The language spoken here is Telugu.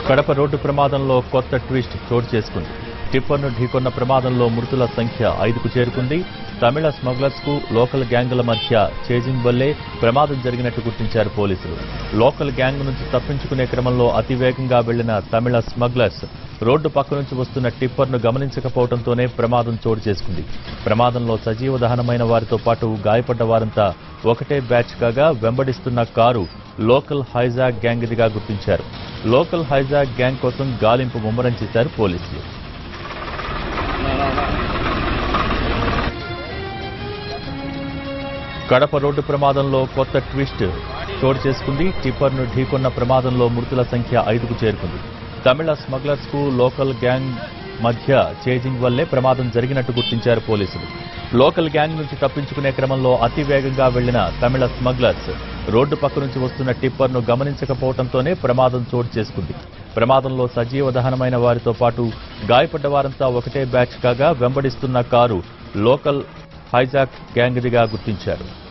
కడప రోడ్డు ప్రమాదంలో కొత్త ట్విస్ట్ చోటు చేసుకుంది టిప్పర్ను ఢీకొన్న ప్రమాదంలో మృతుల సంఖ్య ఐదుకు చేరుకుంది తమిళ స్మగ్లర్స్ కు లోకల్ గ్యాంగుల మధ్య చేజింగ్ వల్లే ప్రమాదం జరిగినట్టు గుర్తించారు పోలీసులు లోకల్ గ్యాంగ్ నుంచి తప్పించుకునే క్రమంలో అతివేగంగా వెళ్లిన తమిళ స్మగ్లర్స్ రోడ్డు పక్క నుంచి వస్తున్న టిప్పర్ను గమనించకపోవడంతోనే ప్రమాదం చోటు చేసుకుంది ప్రమాదంలో సజీవ దహనమైన వారితో పాటు గాయపడ్డ వారంతా ఒకటే బ్యాచ్ కాగా వెంబడిస్తున్న కారు లోకల్ హైజాగ్ గ్యాంగ్దిగా గుర్తించారు లోకల్ హైజాగ్ గ్యాంగ్ కోసం గాలింపు ముమ్మరం చేశారు పోలీసులు కడప రోడ్డు ప్రమాదంలో కొత్త ట్విస్ట్ చోటు చేసుకుంది టిప్పర్ను ఢీకొన్న ప్రమాదంలో మృతుల సంఖ్య ఐదుకు చేరుకుంది తమిళ స్మగ్లర్స్ కు లోకల్ గ్యాంగ్ మధ్య చేజింగ్ వల్లే ప్రమాదం జరిగినట్టు గుర్తించారు పోలీసులు లోకల్ గ్యాంగ్ నుంచి తప్పించుకునే క్రమంలో అతి వేగంగా వెళ్లిన తమిళ స్మగ్లర్స్ రోడ్డు పక్క నుంచి వస్తున్న టిప్పర్ను గమనించకపోవడంతోనే ప్రమాదం చోటు చేసుకుంది ప్రమాదంలో సజీవ దహనమైన వారితో పాటు గాయపడ్డ వారంతా ఒకటే బ్యాచ్ కాగా వెంబడిస్తున్న కారు లోకల్ హైజాక్ గ్యాంగ్దిగా గుర్తించారు